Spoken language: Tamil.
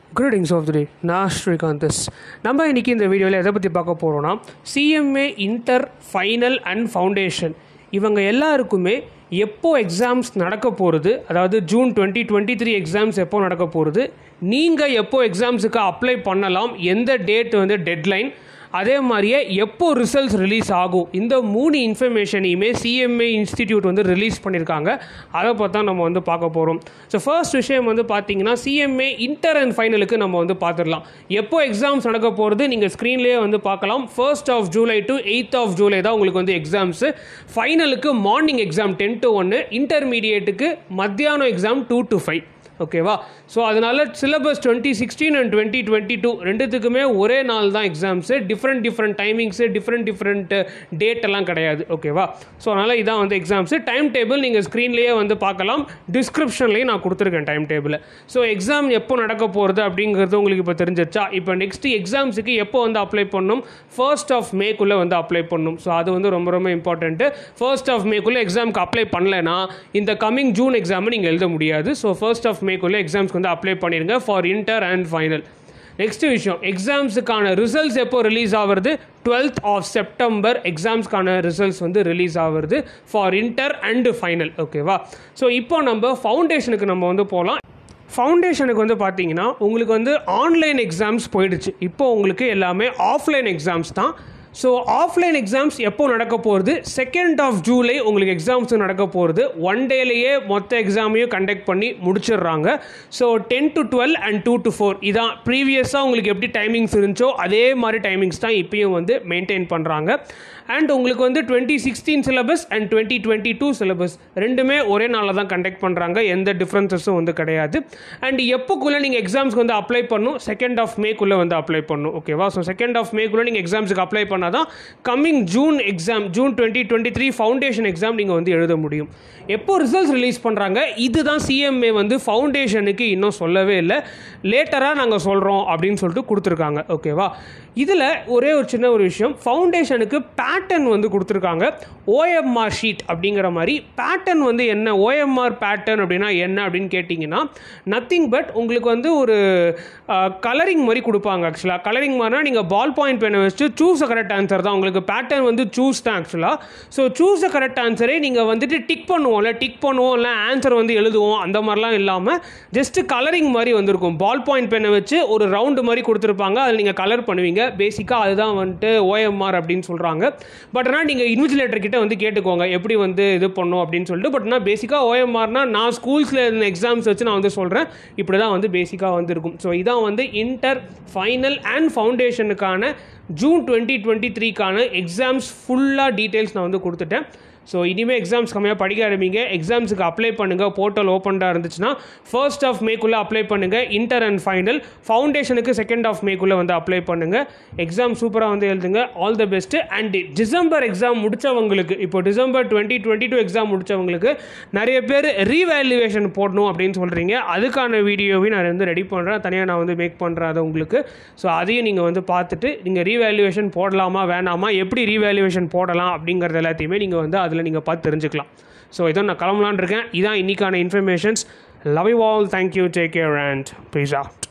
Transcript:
கிரீடிங்ஸ் ஆஃப் த டே நான் ஸ்ரீகாந்தஸ் நம்ம இன்றைக்கி இந்த வீடியோவில் எதை பற்றி பார்க்க போகிறோன்னா CMA inter final and foundation இவங்க எல்லாருக்குமே எப்போ எக்ஸாம்ஸ் நடக்க போகிறது அதாவது June twenty twenty three exams எப்போ நடக்க போகிறது நீங்கள் எப்போ எக்ஸாம்ஸுக்கு அப்ளை பண்ணலாம் எந்த டேட் வந்து டெட்லைன் அதே மாதிரியே எப்போ ரிசல்ட்ஸ் ரிலீஸ் ஆகும் இந்த மூணு இன்ஃபர்மேஷனையுமே சிஎம்ஏ இன்ஸ்டிடியூட் வந்து ரிலீஸ் பண்ணியிருக்காங்க அதை பார்த்தா நம்ம வந்து பார்க்க போகிறோம் ஸோ ஃபர்ஸ்ட் விஷயம் வந்து பார்த்தீங்கன்னா சிஎம்ஏ இன்டர் அண்ட் ஃபைனலுக்கு நம்ம வந்து பார்த்துடலாம் எப்போ எக்ஸாம்ஸ் நடக்க போகிறது நீங்கள் ஸ்க்ரீன்லேயே வந்து பார்க்கலாம் first of July to eighth of July தான் உங்களுக்கு வந்து எக்ஸாம்ஸு ஃபைனலுக்கு மார்னிங் எக்ஸாம் டென் டு ஒன்று இன்டர்மீடியேட்டுக்கு மத்தியானம் எக்ஸாம் டூ டு ஃபைவ் ஓகேவா ஸோ அதனால் syllabus twenty sixteen and twenty twenty two ரெண்டுத்துக்குமே ஒரே நாள் தான் exams different different timings different different date எல்லாம் கிடையாது ஓகேவா ஸோ அதனால் இதான் வந்து எக்ஸாம்ஸு டைம் டேபிள் நீங்கள் ஸ்க்ரீன்லேயே வந்து பார்க்கலாம் டிஸ்கிரிப்ஷன்லேயும் நான் கொடுத்துருக்கேன் டைம் டேபிளை ஸோ எக்ஸாம் எப்போ நடக்க போகிறது அப்படிங்கிறது உங்களுக்கு இப்போ தெரிஞ்சிருச்சா இப்போ நெக்ஸ்ட் எக்ஸாம்ஸுக்கு எப்போ வந்து அப்ளை பண்ணணும் ஃபர்ஸ்ட் ஆஃப் மேக்குள்ளே வந்து அப்ளை பண்ணணும் ஸோ அது வந்து ரொம்ப ரொம்ப இம்பார்ட்டன்ட்டு ஃபர்ஸ்ட் ஆஃப் மேக்குள்ளே எக்ஸாமுக்கு அப்ளை பண்ணலைன்னா இந்த கமிங் ஜூன் எக்ஸாமை நீங்கள் எழுத முடியாது ஸோ ஃபர்ஸ்ட் ஆஃப் மேக்குள்ளே எக்ஸாம்ஸ்க்கு வந்து அப்ளை பண்ணிடுங்க for inter and final next விஷயம் எக்ஸாம்ஸுக்கான ரிசல்ட்ஸ் எப்போ ரிலீஸ் ஆகிறது டுவெல்த் ஆஃப் செப்டம்பர் எக்ஸாம்ஸ்க்கான ரிசல்ட்ஸ் வந்து ரிலீஸ் ஆகிறது ஃபார் இன்டர் அண்ட் ஃபைனல் ஓகேவா ஸோ இப்போ நம்ம ஃபவுண்டேஷனுக்கு நம்ம வந்து போகலாம் ஃபவுண்டேஷனுக்கு வந்து பார்த்தீங்கன்னா உங்களுக்கு வந்து ஆன்லைன் எக்ஸாம்ஸ் போயிடுச்சு இப்போ உங்களுக்கு எல்லாமே ஆஃப்லைன் எக்ஸாம்ஸ் தான் ஸோ ஆஃப்லைன் எக்ஸாம்ஸ் எப்போ நடக்க போகிறது செகண்ட் ஆஃப் ஜூலை உங்களுக்கு எக்ஸாம்ஸ் நடக்க போகிறது ஒன் டேலேயே மொத்த எக்ஸாமையும் கண்டக்ட் பண்ணி முடிச்சிடுறாங்க so ten to twelve and two to four இதான் ப்ரீவியஸாக உங்களுக்கு எப்படி டைமிங்ஸ் இருந்துச்சோ அதே மாதிரி டைமிங்ஸ் தான் இப்பயும் வந்து மெயின்டைன் பண்ணுறாங்க அண்ட் உங்களுக்கு வந்து twenty sixteen syllabus and twenty twenty two syllabus ரெண்டுமே ஒரே நாளில் தான் கண்டக்ட் பண்ணுறாங்க எந்த டிஃப்ரென்சஸும் வந்து கிடையாது அண்ட் எப்போக்குள்ளே நீங்கள் எக்ஸாம்ஸ்க்கு வந்து அப்ளை பண்ணும் செகண்ட் ஆஃப் மேக்குள்ளே வந்து அப்ளை பண்ணும் ஓகேவா ஸோ செகண்ட் ஆஃப் மேக்குள்ளே நீங்கள் எக்ஸாம்ஸுக்கு அப்ளை பண்ணால் தான் coming June exam June twenty twenty three foundation exam நீங்கள் வந்து எழுத முடியும் எப்போ ரிசல்ட்ஸ் ரிலீஸ் பண்ணுறாங்க இதுதான் சிஎம்ஏ வந்து ஃபவுண்டேஷனுக்கு இன்னும் சொல்லவே இல்லை லேட்டராக நாங்கள் சொல்கிறோம் அப்படின்னு சொல்லிட்டு கொடுத்துருக்காங்க ஓகேவா இதில் ஒரே ஒரு சின்ன ஒரு விஷயம் ஃபவுண்டேஷனுக்கு பேட்டர்ன் வந்து கொடுத்துருக்காங்க ஓஎம்ஆர் ஷீட் அப்படிங்கிற மாதிரி பேட்டர்ன் வந்து என்ன ஓஎம்ஆர் பேட்டர்ன் அப்படின்னா என்ன அப்படின்னு கேட்டிங்கன்னா நத்திங் பட் உங்களுக்கு வந்து ஒரு கலரிங் மாதிரி கொடுப்பாங்க ஆக்சுவலாக கலரிங் மாதிரினா நீங்கள் பால் பாயிண்ட் பெண்ணை வச்சுட்டு சூஸ் அ கரெக்ட் ஆன்சர் தான் உங்களுக்கு பேட்டர்ன் வந்து சூஸ் தான் ஆக்சுவலாக ஸோ சூஸ் அ கரெக்ட் ஆன்சரே நீங்கள் வந்துட்டு டிக் பண்ணுவோம்ல டிக் பண்ணுவோம் இல்லை ஆன்சர் வந்து எழுதுவோம் அந்த மாதிரிலாம் இல்லாமல் ஜஸ்ட்டு கலரிங் மாதிரி வந்திருக்கும் பால் பாயிண்ட் பெண்ணை வச்சு ஒரு ரவுண்டு மாதிரி கொடுத்துருப்பாங்க அதில் நீங்கள் கலர் பண்ணுவீங்க பேசிக்காக அதுதான் வந்துட்டு ஓஎம்ஆர் அப்படின்னு சொல்கிறாங்க பட் ஆனால் நீங்கள் இன்விஜிலேட்டர் கிட்ட வந்து கேட்டுக்கோங்க எப்படி வந்து இது பண்ணும் அப்படின்னு சொல்லிட்டு பட் ஆனால் பேசிக்காக ஓஎம்ஆர்னா நான் ஸ்கூல்ஸில் இருந்த எக்ஸாம்ஸ் வச்சு நான் வந்து சொல்கிறேன் இப்படி தான் வந்து பேசிக்காக வந்து இருக்கும் ஸோ இதான் வந்து இன்டர் ஃபைனல் அண்ட் ஃபவுண்டேஷனுக்கான ஜூன் டுவெண்ட்டி டுவெண்ட்டி த்ரீக்கான எக்ஸாம்ஸ் ஃபுல்லாக டீட்டெயில்ஸ் நான் வந்து கொடுத்துட்டேன் ஸோ இனிமேல் எக்ஸாம்ஸ் கம்மியாக படிக்க ஆரம்பிங்க எக்ஸாம்ஸுக்கு அப்ளை பண்ணுங்கள் போர்ட்டல் ஓப்பன்டாக இருந்துச்சுன்னா ஃபர்ஸ்ட் ஆஃப் மேக்குள்ளே அப்ளை பண்ணுங்கள் இன்டர் அண்ட் ஃபைனல் ஃபவுண்டேஷனுக்கு செகண்ட் ஆஃப் மேக்குள்ளே வந்து அப்ளை பண்ணுங்கள் எக்ஸாம் சூப்பராக வந்து எழுதுங்க all the best and December exam முடித்தவங்களுக்கு இப்போ December twenty twenty two exam முடித்தவங்களுக்கு நிறைய பேர் ரீவேல்யூவேஷன் போடணும் அப்படின்னு சொல்கிறீங்க அதுக்கான வீடியோவையும் நான் வந்து ரெடி பண்ணுறேன் தனியாக நான் வந்து மேக் பண்ணுறேன் அதை உங்களுக்கு ஸோ அதையும் நீங்கள் வந்து பார்த்துட்டு நீங்கள் ரீவேல்யூவேஷன் போடலாமா வேணாமா எப்படி ரீவேல்யூவேஷன் போடலாம் அப்படிங்கிறது எல்லாத்தையுமே நீங்கள் வந்து அதில் நீங்கள் பார்த்து தெரிஞ்சுக்கலாம் ஸோ இதோ நான் கிளம்பலான் இருக்கேன் இதான் இன்றைக்கான இன்ஃபர்மேஷன்ஸ் love you all thank you take care and please out